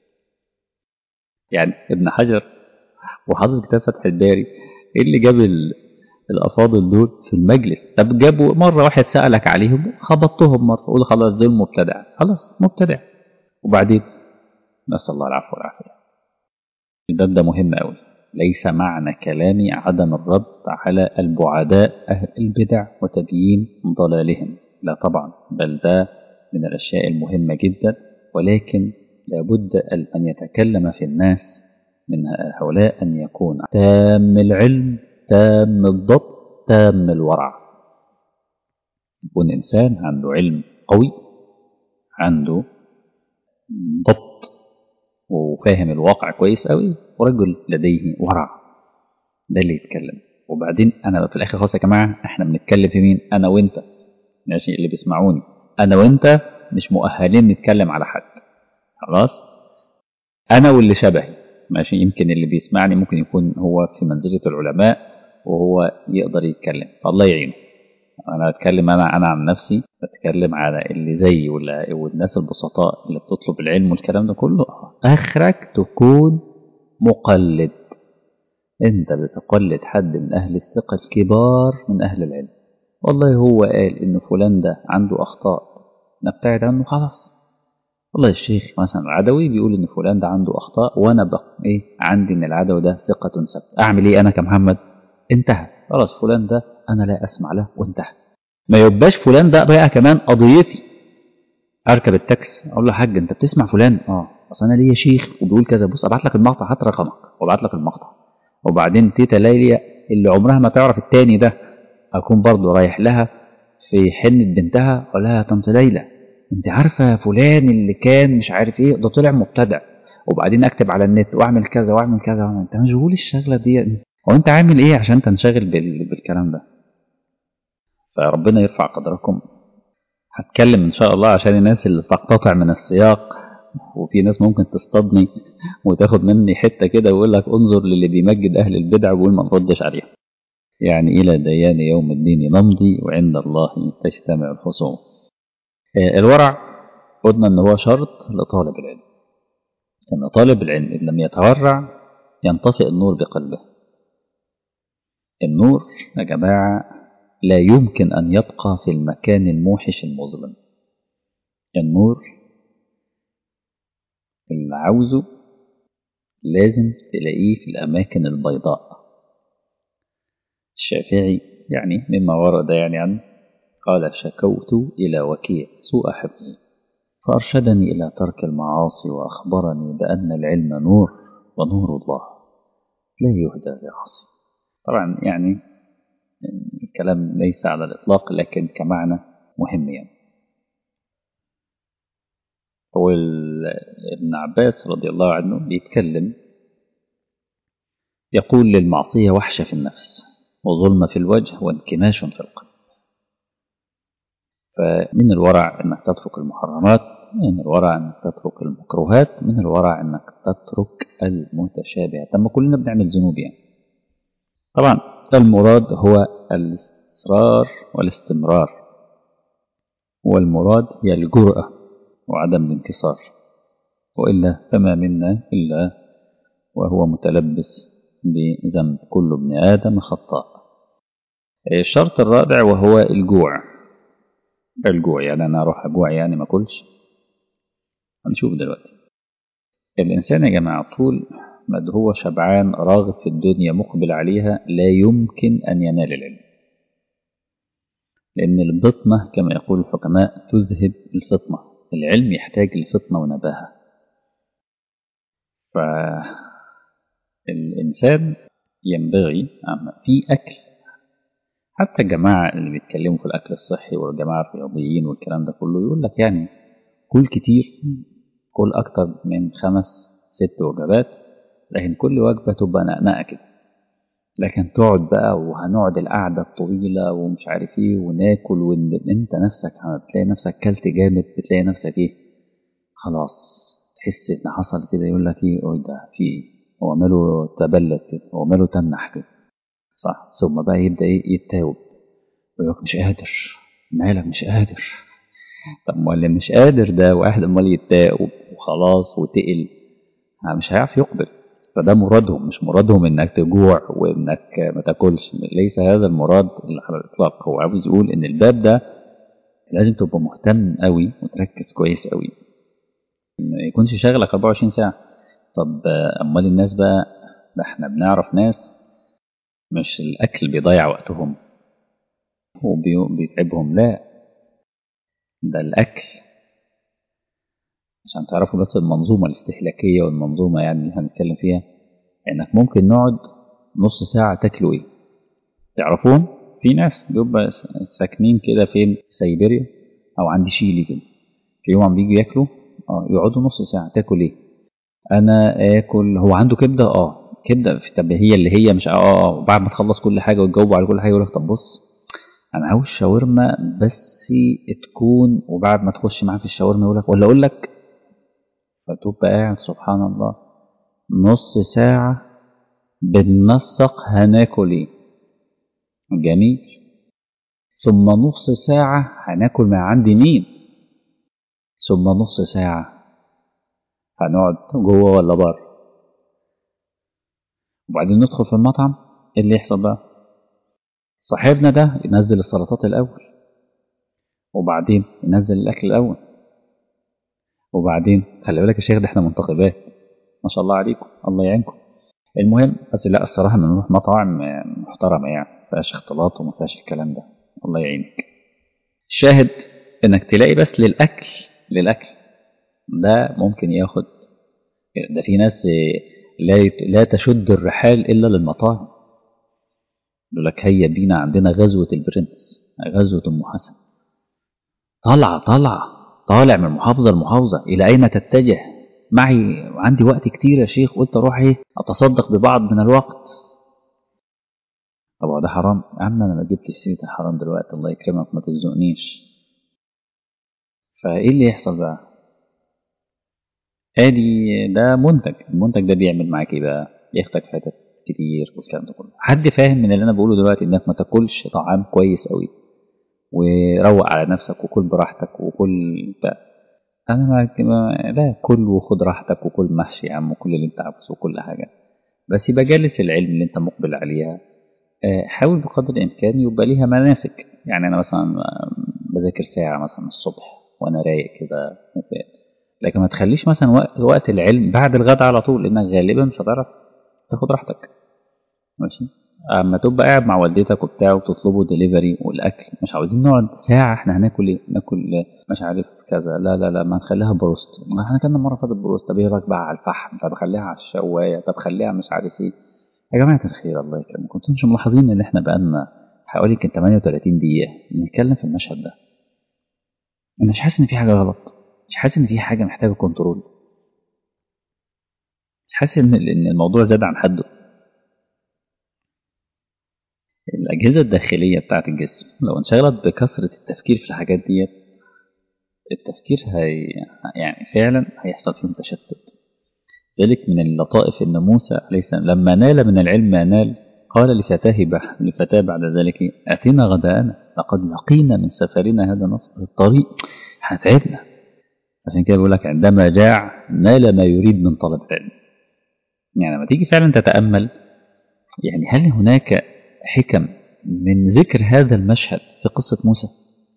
يعني ابن حجر وحاطط كتاب فتح الباري ايه اللي جاب الافاضل دول في المجلس طب جابوا مره واحد سالك عليهم خبطتهم مره قول خلاص دول مبتدع خلاص مبتدع وبعدين نسال الله العفو والعافيه الباب ده مهم قوي ليس معنى كلامي عدم الرد على البعداء اهل البدع وتبيين ضلالهم لا طبعا بل ده من الاشياء المهمه جدا ولكن لابد أن يتكلم في الناس من هؤلاء أن يكون تام العلم تام الضبط تام الورع يكون إنسان عنده علم قوي عنده ضبط وفاهم الواقع كويس قوي ورجل لديه ورع ده اللي يتكلم وبعدين أنا في الآخر خلاص يا جماعة إحنا بنتكلم في مين أنا وأنت ماشي اللي بيسمعوني أنا وأنت مش مؤهلين نتكلم على حد خلاص انا واللي شبهي ماشي يمكن اللي بيسمعني ممكن يكون هو في منزله العلماء وهو يقدر يتكلم الله يعينه انا اتكلم انا انا عن نفسي بتكلم على اللي زيي والناس البسطاء اللي بتطلب العلم والكلام ده كله اخرك تكون مقلد انت بتقلد حد من اهل الثقه الكبار من اهل العلم والله هو قال ان فلان ده عنده اخطاء نبتعد عنه خلاص والله الشيخ مثلا العدوي بيقول ان فلان ده عنده اخطاء وانا بق ايه عندي ان العدوي ده ثقه ثبت اعمل ايه انا كمحمد انتهى خلاص فلان ده انا لا اسمع له وانتهى ما يبقاش فلان ده بقى كمان قضيتي اركب التاكس اقول له حاج انت بتسمع فلان اه اصل انا ليا شيخ وبيقول كذا بص ابعت لك المقطع هات رقمك وابعت لك المقطع وبعدين تيتا ليلى اللي عمرها ما تعرف التاني ده اكون برضه رايح لها في حنة بنتها اقول لها يا طنط ليلى انت عارفه فلان اللي كان مش عارف ايه ده طلع مبتدع وبعدين اكتب على النت واعمل كذا واعمل كذا واعمل انت مشغول الشغله دي هو انت عامل ايه عشان تنشغل بال... بالكلام ده فربنا يرفع قدركم هتكلم ان شاء الله عشان الناس اللي تقتطع من السياق وفي ناس ممكن تصطادني وتاخد مني حته كده ويقول لك انظر للي بيمجد اهل البدع ويقول ما نردش عليهم يعني الى ديان يوم الدين نمضي وعند الله تجتمع الخصوم الورع قلنا ان هو شرط لطالب العلم ان طالب العلم ان لم يتورع ينطفئ النور بقلبه النور يا جماعه لا يمكن ان يبقى في المكان الموحش المظلم النور اللي عاوزه لازم تلاقيه في الاماكن البيضاء الشافعي يعني مما ورد يعني عنه قال شكوت إلى وكيع سوء حفظي فأرشدني إلى ترك المعاصي وأخبرني بأن العلم نور ونور الله لا يهدى لعاصي طبعا يعني الكلام ليس على الإطلاق لكن كمعنى مهم يعني هو ابن عباس رضي الله عنه بيتكلم يقول للمعصية وحشة في النفس وظلم في الوجه وانكماش في القلب فمن الورع انك تترك المحرمات من الورع انك تترك المكروهات من الورع انك تترك المتشابهات طب ما كلنا بنعمل ذنوب يعني طبعا المراد هو الاصرار والاستمرار والمراد هي الجرأة وعدم الانكسار وإلا فما منا إلا وهو متلبس بذنب كل ابن آدم خطاء الشرط الرابع وهو الجوع الجوع يعني أنا أروح أجوع يعني ما أكلش هنشوف دلوقتي الإنسان يا جماعة طول ما هو شبعان راغب في الدنيا مقبل عليها لا يمكن أن ينال العلم لأن البطنة كما يقول الحكماء تذهب الفطنة العلم يحتاج لفطنة ونباهة فالإنسان ينبغي في أكل حتى الجماعة اللي بيتكلموا في الأكل الصحي والجماعة الرياضيين والكلام ده كله يقول لك يعني كل كتير كل أكتر من خمس ست وجبات لكن كل وجبة تبقى نقنقة كده لكن تقعد بقى وهنقعد القعدة الطويلة ومش عارف ايه وناكل وانت نفسك بتلاقي نفسك كلت جامد بتلاقي نفسك ايه خلاص تحس ان حصل كده يقول لك ايه اوه ده في ايه هو ماله تبلد كده هو ماله تنح كده صح ثم بقى يبدا ايه يتاوب يقول لك مش قادر مالك مش قادر طب ما اللي مش قادر ده واحد امال يتاوب وخلاص وتقل مش هيعرف يقبل فده مرادهم مش مرادهم انك تجوع وانك ما تاكلش ليس هذا المراد على الاطلاق هو عاوز يقول ان الباب ده لازم تبقى مهتم قوي وتركز كويس قوي ما يكونش شاغلك 24 ساعه طب امال الناس بقى ده احنا بنعرف ناس مش الاكل بيضيع وقتهم وبيتعبهم لا ده الاكل عشان تعرفوا بس المنظومة الاستهلاكية والمنظومة يعني اللي هنتكلم فيها انك ممكن نقعد نص ساعة تاكلوا ايه تعرفون في ناس بيبقى ساكنين كده فين سيبيريا او عند شيلي كده تلاقيهم عم بيجوا ياكلوا اه يقعدوا نص ساعة تاكل ايه انا اكل هو عنده كبدة اه كبدة طب هي اللي هي مش اه اه وبعد ما تخلص كل حاجة وتجاوب على كل حاجة يقول لك طب بص انا عاوز شاورما بس تكون وبعد ما تخش معاه في الشاورما يقول لك ولا اقول لك فتبقى قاعد سبحان الله نص ساعة بننسق هناكل ايه جميل ثم نص ساعة هناكل مع عند مين ثم نص ساعة هنقعد جوه ولا بره وبعدين ندخل في المطعم ايه اللي يحصل بقى صاحبنا ده ينزل السلطات الاول وبعدين ينزل الاكل الاول وبعدين خلي بالك يا شيخ ده احنا منتخبات ما شاء الله عليكم الله يعينكم المهم بس لا الصراحه بنروح مطاعم محترمه يعني ما فيهاش اختلاط وما فيهاش الكلام ده الله يعينك الشاهد انك تلاقي بس للاكل للاكل ده ممكن ياخد ده في ناس لا لا تشد الرحال الا للمطاعم يقول لك هيا بينا عندنا غزوه البرنس غزوه ام حسن طالعه طالعه طالع من محافظة لمحافظة إلى أين تتجه معي عندي وقت كتير يا شيخ قلت أروح إيه أتصدق ببعض من الوقت طبعا ده حرام يا عم أنا ما جبتش سيرة الحرام دلوقتي الله يكرمك ما تزنقنيش فإيه اللي يحصل بقى ادي ده منتج المنتج ده بيعمل معاك ايه بقى ياخدك في حتت كتير والكلام ده كله حد فاهم من اللي انا بقوله دلوقتي انك ما تاكلش طعام كويس قوي وروق على نفسك وكل براحتك وكل بقى. انا ما لا كل وخد راحتك وكل محشي يا عم وكل اللي انت عاوزه وكل حاجه بس يبقى جالس العلم اللي انت مقبل عليها حاول بقدر الامكان يبقى ليها مناسك يعني انا مثلا بذاكر ساعه مثلا الصبح وانا رايق كده لكن ما تخليش مثلا وقت, وقت العلم بعد الغداء على طول لانك غالبا مش هتعرف تاخد راحتك ماشي اما تبقى قاعد مع والدتك وبتاع وتطلبوا ديليفري والاكل مش عاوزين نقعد ساعه احنا هناكل ايه ناكل مش عارف كذا لا لا لا ما نخليها بروست احنا كنا مره فاتت بروست طب ايه رايك بقى على الفحم طب خليها على الشوايه طب خليها مش عارف ايه يا جماعه الخير الله يكرمكم كنتوا مش ملاحظين ان احنا بقالنا حوالي يمكن 38 دقيقه بنتكلم في المشهد ده انا مش حاسس ان في حاجه غلط مش حاسس ان في حاجه محتاجه كنترول مش حاسس ان الموضوع زاد عن حده الأجهزة الداخلية بتاعة الجسم لو انشغلت بكثرة التفكير في الحاجات ديت التفكير هي يعني فعلا هيحصل فيهم تشتت ذلك من اللطائف أن موسى عليه السلام لما نال من العلم ما نال قال لفتاه لفتاه بعد ذلك أتينا غداءنا لقد لقينا من سفرنا هذا نصب الطريق احنا تعبنا عشان كده بيقول لك عندما جاع نال ما يريد من طلب العلم يعني لما تيجي فعلا تتأمل يعني هل هناك حكم من ذكر هذا المشهد في قصة موسى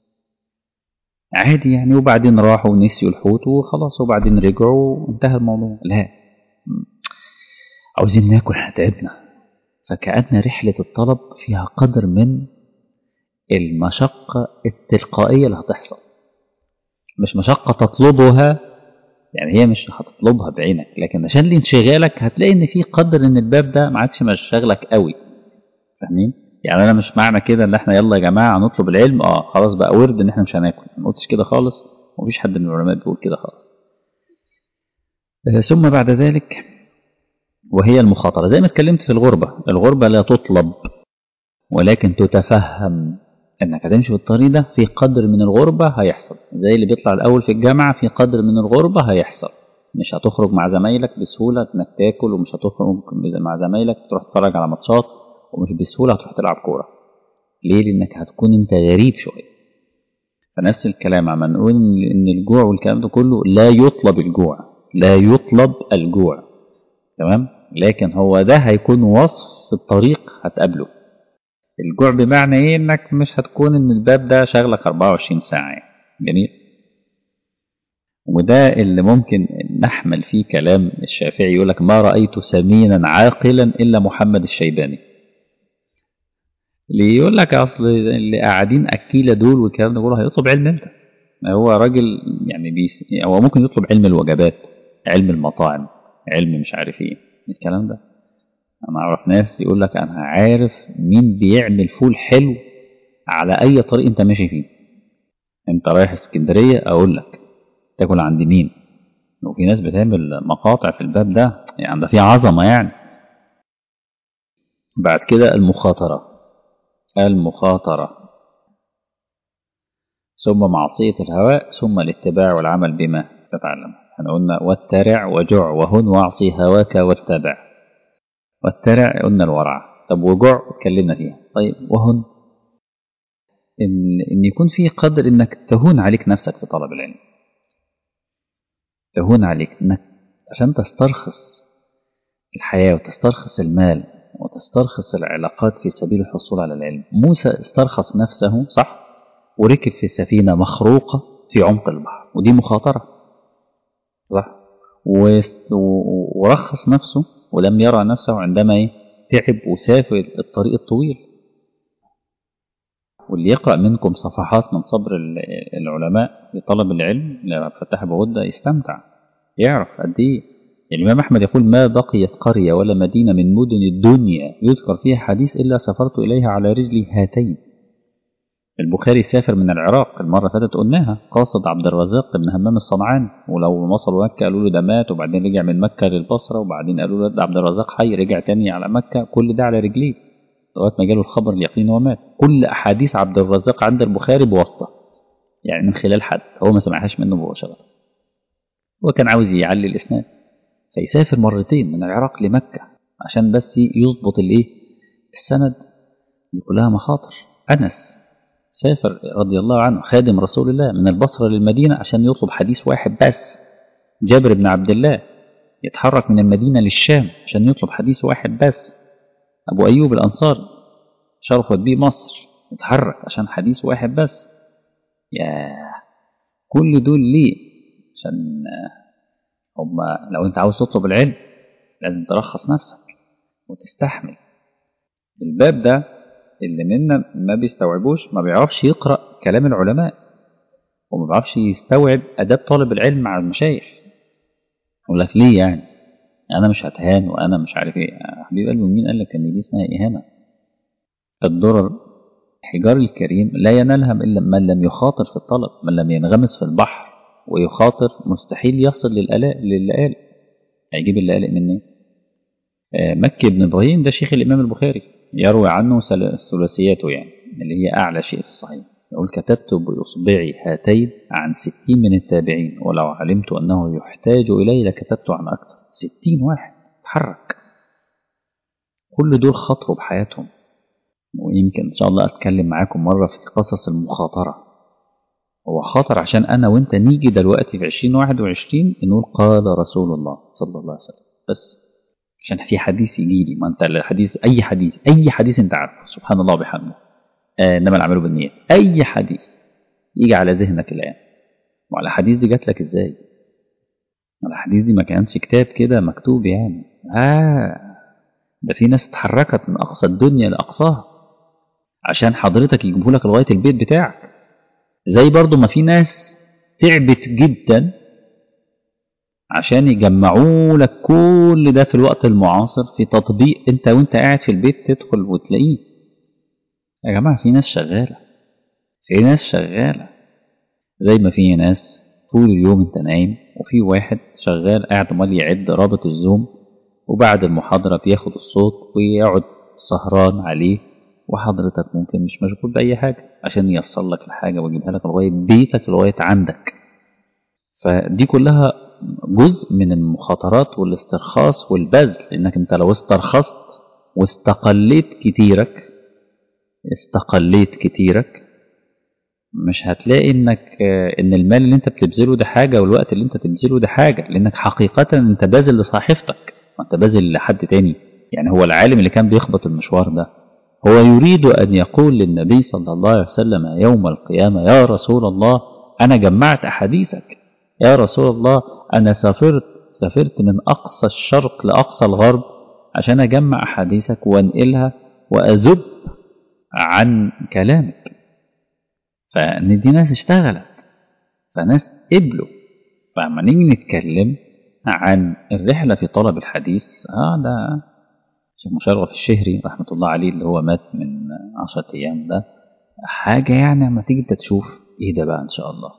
عادي يعني وبعدين راحوا ونسيوا الحوت وخلاص وبعدين رجعوا وانتهى الموضوع لا عاوزين ناكل تعبنا فكأن رحلة الطلب فيها قدر من المشقة التلقائية اللي هتحصل مش مشقة تطلبها يعني هي مش هتطلبها بعينك لكن عشان لانشغالك هتلاقي ان في قدر ان الباب ده ما عادش مشغلك قوي فاهمين يعني انا مش معنى كده ان احنا يلا يا جماعه نطلب العلم اه خلاص بقى ورد ان احنا مش هناكل ما قلتش كده خالص ومفيش حد من العلماء بيقول كده خالص آه، ثم بعد ذلك وهي المخاطره زي ما اتكلمت في الغربه الغربه لا تطلب ولكن تتفهم انك هتمشي في الطريق ده في قدر من الغربه هيحصل زي اللي بيطلع الاول في الجامعه في قدر من الغربه هيحصل مش هتخرج مع زمايلك بسهوله انك تاكل ومش هتخرج مع زمايلك تروح تتفرج على ماتشات ومش بسهوله هتروح تلعب كوره ليه لانك هتكون انت غريب شويه فنفس الكلام عم نقول ان الجوع والكلام ده كله لا يطلب الجوع لا يطلب الجوع تمام لكن هو ده هيكون وصف الطريق هتقابله الجوع بمعنى ايه انك مش هتكون ان الباب ده شغلك 24 ساعه يعني. جميل وده اللي ممكن نحمل فيه كلام الشافعي يقول لك ما رايت سمينا عاقلا الا محمد الشيباني اللي يقول لك اصل اللي قاعدين اكيله دول والكلام ده كله هيطلب علم امتى هو راجل يعني بيس هو ممكن يطلب علم الوجبات علم المطاعم علم مش عارف ايه الكلام ده انا اعرف ناس يقول لك انا عارف مين بيعمل فول حلو على اي طريق انت ماشي فيه انت رايح اسكندريه اقول لك تاكل عند مين وفي ناس بتعمل مقاطع في الباب ده يعني ده في عظمه يعني بعد كده المخاطره المخاطره ثم معصيه الهواء ثم الاتباع والعمل بما تتعلم احنا قلنا واترع وجع وهن واعصي هواك واتبع والترع قلنا الورع طب وجوع اتكلمنا فيها طيب وهن إن, إن يكون في قدر إنك تهون عليك نفسك في طلب العلم تهون عليك إنك عشان تسترخص الحياة وتسترخص المال وتسترخص العلاقات في سبيل الحصول على العلم موسى استرخص نفسه صح وركب في سفينة مخروقة في عمق البحر ودي مخاطرة صح ورخص نفسه ولم يرى نفسه عندما إيه؟ تعب وسافر الطريق الطويل واللي يقرأ منكم صفحات من صبر العلماء في طلب العلم لما فتح بغدة يستمتع يعرف قد إيه الإمام أحمد يقول ما بقيت قرية ولا مدينة من مدن الدنيا يذكر فيها حديث إلا سافرت إليها على رجلي هاتين البخاري سافر من العراق المرة فاتت قلناها قاصد عبد الرزاق بن همام الصنعاني ولو وصلوا مكة قالوا له ده مات وبعدين رجع من مكة للبصرة وبعدين قالوا له ده عبد الرزاق حي رجع تاني على مكة كل ده على رجليه لغاية ما جاله الخبر اليقين هو مات كل أحاديث عبد الرزاق عند البخاري بواسطة يعني من خلال حد هو ما سمعهاش منه مباشرة هو كان عاوز يعلي الإسناد فيسافر مرتين من العراق لمكة عشان بس يظبط الايه السند دي كلها مخاطر أنس سافر رضي الله عنه خادم رسول الله من البصرة للمدينة عشان يطلب حديث واحد بس جابر بن عبد الله يتحرك من المدينة للشام عشان يطلب حديث واحد بس أبو أيوب الأنصاري شرفت بيه مصر يتحرك عشان حديث واحد بس يا كل دول ليه عشان هما لو انت عاوز تطلب العلم لازم ترخص نفسك وتستحمل الباب ده اللي منا ما بيستوعبوش ما بيعرفش يقرأ كلام العلماء وما بيعرفش يستوعب أداب طالب العلم مع المشايخ يقول لك ليه يعني أنا مش هتهان وأنا مش عارف إيه حبيب قلبي مين قال لك إن دي اسمها إهانة الضرر حجار الكريم لا ينالها إلا من لم يخاطر في الطلب من لم ينغمس في البحر ويخاطر مستحيل يصل للآلاء للآل هيجيب الآلاء منين مكي بن إبراهيم ده شيخ الإمام البخاري يروي عنه ثلاثياته يعني اللي هي أعلى شيء في الصحيح يقول كتبت بإصبعي هاتين عن ستين من التابعين ولو علمت أنه يحتاج إلي لكتبت عن أكثر ستين واحد تحرك كل دول خطروا بحياتهم ويمكن إن شاء الله أتكلم معاكم مرة في قصص المخاطرة هو خطر عشان أنا وأنت نيجي دلوقتي في عشرين واحد وعشرين نقول قال رسول الله صلى الله عليه وسلم بس عشان في حديث يجي لي ما انت الحديث اي حديث اي حديث انت عارفه سبحان الله وبحمده آه انما الاعمال بالنيات اي حديث يجي على ذهنك الان وعلى الحديث دي جات لك ازاي الحديث دي ما كانش كتاب كده مكتوب يعني اه ده في ناس اتحركت من اقصى الدنيا لاقصاها عشان حضرتك يجيبوا لك لغايه البيت بتاعك زي برضو ما في ناس تعبت جدا عشان يجمعوا لك كل ده في الوقت المعاصر في تطبيق انت وانت قاعد في البيت تدخل وتلاقيه يا جماعة في ناس شغالة في ناس شغالة زي ما في ناس طول اليوم انت نايم وفي واحد شغال قاعد عمال يعد رابط الزوم وبعد المحاضرة بياخد الصوت ويقعد سهران عليه وحضرتك ممكن مش مشغول بأي حاجة عشان يوصل لك الحاجة ويجيبها لك لغاية بيتك لغاية عندك فدي كلها جزء من المخاطرات والاسترخاص والبذل انك انت لو استرخصت واستقليت كتيرك استقليت كتيرك مش هتلاقي انك ان المال اللي انت بتبذله ده حاجة والوقت اللي انت تبذله ده حاجة لانك حقيقة انت باذل لصاحبتك انت باذل لحد تاني يعني هو العالم اللي كان بيخبط المشوار ده هو يريد ان يقول للنبي صلى الله عليه وسلم يوم القيامة يا رسول الله انا جمعت احاديثك يا رسول الله انا سافرت سافرت من اقصى الشرق لاقصى الغرب عشان اجمع احاديثك وانقلها واذب عن كلامك فان دي ناس اشتغلت فناس قبلوا فلما نيجي نتكلم عن الرحله في طلب الحديث اه ده شيخ مشرف الشهري رحمه الله عليه اللي هو مات من عشرة ايام ده حاجه يعني لما تيجي انت تشوف ايه ده بقى ان شاء الله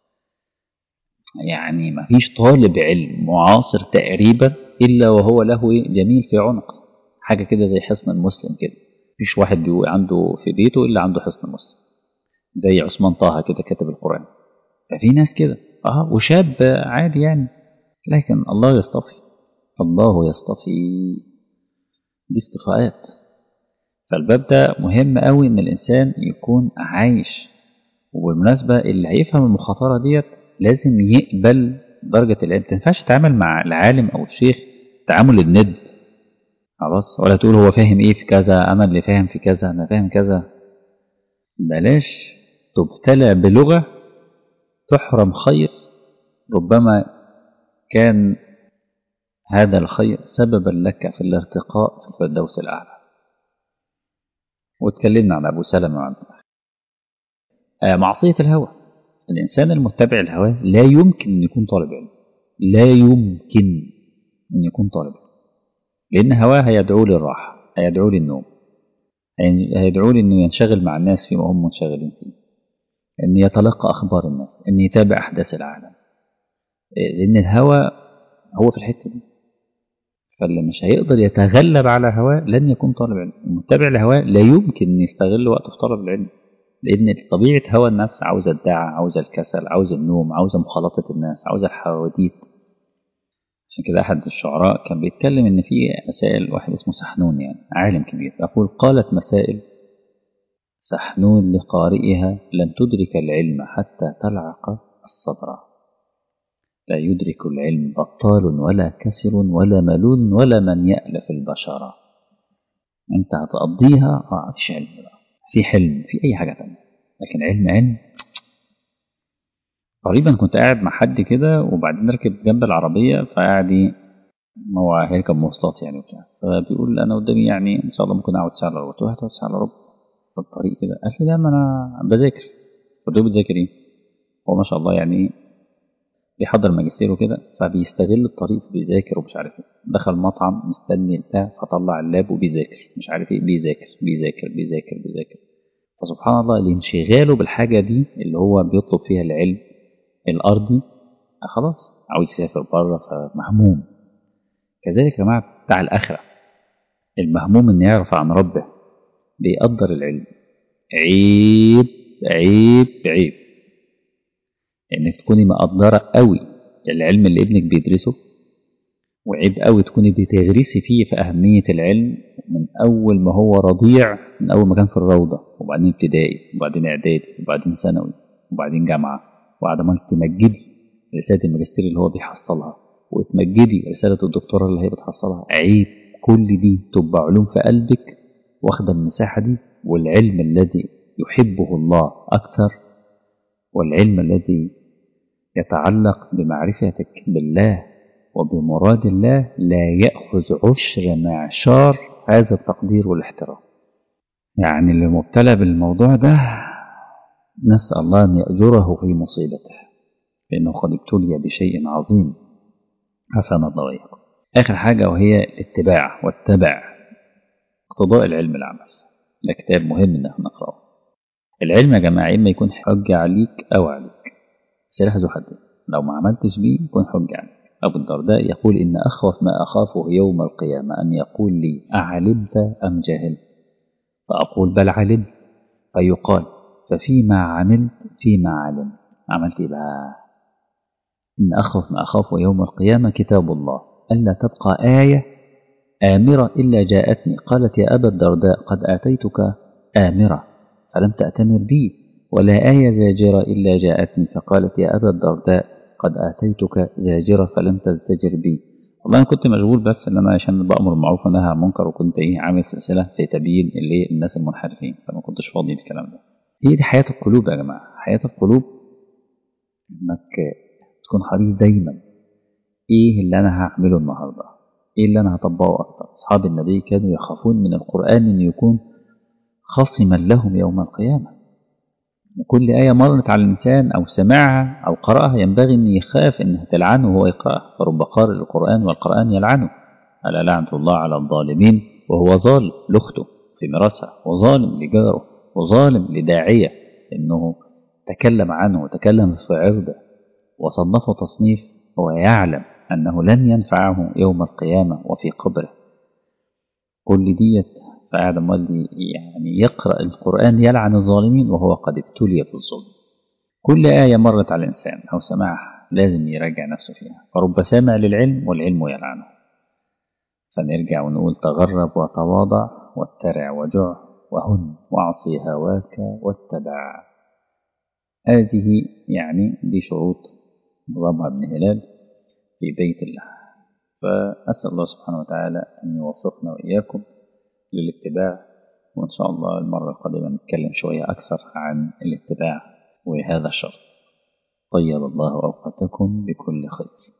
يعني ما فيش طالب علم معاصر تقريبا الا وهو له جميل في عنقه حاجه كده زي حصن المسلم كده مفيش واحد بيقول عنده في بيته الا عنده حصن مسلم زي عثمان طه كده كتب القران ففي ناس كده اه وشاب عادي يعني لكن الله يصطفي الله يصطفي دي اصطفاءات فالباب ده مهم قوي ان الانسان يكون عايش وبالمناسبه اللي هيفهم المخاطره ديت لازم يقبل درجه العلم ما تنفعش تتعامل مع العالم او الشيخ تعامل الند خلاص ولا تقول هو فاهم ايه في كذا انا اللي فاهم في كذا انا فاهم كذا بلاش تبتلى بلغه تحرم خير ربما كان هذا الخير سببا لك في الارتقاء في الفردوس الاعلى واتكلمنا عن ابو سلمه وعن آه معصيه الهوى الانسان المتبع الهوى لا يمكن ان يكون طالب علم لا يمكن ان يكون طالب علم لأن هواه هيدعوه للراحة هيدعوه للنوم هيدعوه لأنه ينشغل مع الناس فيما هم منشغلين فيه أن يتلقى أخبار الناس أن يتابع أحداث العالم لأن الهوى هو في الحتة دي فاللي مش هيقدر يتغلب على هواه لن يكون طالب علم المتبع لهواه لا يمكن أن يستغل وقته في طلب العلم لأن طبيعة هوى النفس عاوزة الدعة عاوزة الكسل عاوزة النوم عاوزة مخالطة الناس عاوزة الحواديت عشان كده أحد الشعراء كان بيتكلم إن في مسائل واحد اسمه سحنون يعني عالم كبير يقول قالت مسائل سحنون لقارئها لن تدرك العلم حتى تلعق الصدر لا يدرك العلم بطال ولا كسر ولا ملول ولا من يألف البشر انت هتقضيها اه مفيش علم بقى في حلم في اي حاجه تانية لكن علم علم قريبا كنت قاعد مع حد كده وبعدين ركب جنب العربيه فقاعد هو هيركب مواصلات يعني وبتاع فبيقول انا قدامي يعني ان شاء الله ممكن اقعد ساعه الا ربع قلت له هتقعد ساعه الا ربع في الطريق كده قال لي لا ما انا بذاكر قلت له بتذاكر ايه؟ هو ما شاء الله يعني بيحضر ماجستير وكده فبيستغل الطريق بيذاكر ومش عارف ايه دخل مطعم مستني بتاع فطلع اللاب وبيذاكر مش عارف ايه بيذاكر بيذاكر بيذاكر بيذاكر فسبحان الله الانشغاله بالحاجه دي اللي هو بيطلب فيها العلم الارضي خلاص عاوز يسافر بره فمهموم كذلك يا جماعه بتاع الاخره المهموم ان يعرف عن ربه بيقدر العلم عيب عيب عيب انك تكوني مقدره قوي العلم اللي ابنك بيدرسه وعيب قوي تكوني بتغرسي فيه في اهميه العلم من اول ما هو رضيع من اول ما كان في الروضه وبعدين ابتدائي وبعدين اعدادي وبعدين ثانوي وبعدين جامعه وبعد ما تمجدي رساله الماجستير اللي هو بيحصلها وتمجدي رساله الدكتوراه اللي هي بتحصلها عيب كل دي تبقى علوم في قلبك واخده المساحه دي والعلم الذي يحبه الله اكثر والعلم الذي يتعلق بمعرفتك بالله وبمراد الله لا يأخذ عشر معشار هذا التقدير والاحترام يعني اللي مبتلى بالموضوع ده نسأل الله أن يأجره في مصيبته لأنه قد ابتلي بشيء عظيم عافانا الله وإياكم آخر حاجة وهي الاتباع واتبع اقتضاء العلم العمل ده كتاب مهم إن احنا نقرأه العلم يا جماعة إما يكون حجة عليك أو عليك سلاح ذو حدين لو ما عملتش بيه يكون حجة عليك أبو الدرداء يقول إن أخوف ما أخافه يوم القيامة أن يقول لي أعلمت أم جهلت فأقول بل علمت فيقال ففيما عملت فيما علمت عملت إيه بقى إن أخوف ما أخافه يوم القيامة كتاب الله ألا تبقى آية آمرة إلا جاءتني قالت يا أبا الدرداء قد آتيتك آمرة فلم تأتمر بي ولا آية زاجرة إلا جاءتني فقالت يا أبا الدرداء قد آتيتك زاجرة فلم تزدجر بي والله أنا كنت مشغول بس إن أنا عشان بأمر بالمعروف ونهى عن المنكر وكنت إيه عامل سلسلة في تبيين اللي الناس المنحرفين فما كنتش فاضي للكلام ده هي دي حياة القلوب يا جماعة حياة القلوب إنك تكون حريص دايما إيه اللي أنا هعمله النهاردة إيه اللي أنا هطبقه أكتر أصحاب النبي كانوا يخافون من القرآن إنه يكون خصما لهم يوم القيامة كل آية مرت على الإنسان أو سمعها أو قرأها ينبغي أن يخاف أنها تلعنه وهو يقرأها فرب قارئ القرآن والقرآن يلعنه ألا لعنة الله على الظالمين وهو ظالم لأخته في ميراثها وظالم لجاره وظالم لداعية أنه تكلم عنه وتكلم في عرضه وصنفه تصنيف هو يعلم أنه لن ينفعه يوم القيامة وفي قبره كل ديت فقاعد امال يعني يقرأ القرآن يلعن الظالمين وهو قد ابتلي بالظلم كل آية مرت على الإنسان أو سمعها لازم يراجع نفسه فيها فرب سامع للعلم والعلم يلعنه فنرجع ونقول تغرب وتواضع واترع وجع وهن واعصي هواك واتبع هذه يعني دي شروط نظامها ابن هلال في بيت الله فأسأل الله سبحانه وتعالى أن يوفقنا وإياكم للاتباع وإن شاء الله المرة القادمة نتكلم شوية أكثر عن الاتباع وهذا الشرط طيب الله أوقاتكم بكل خير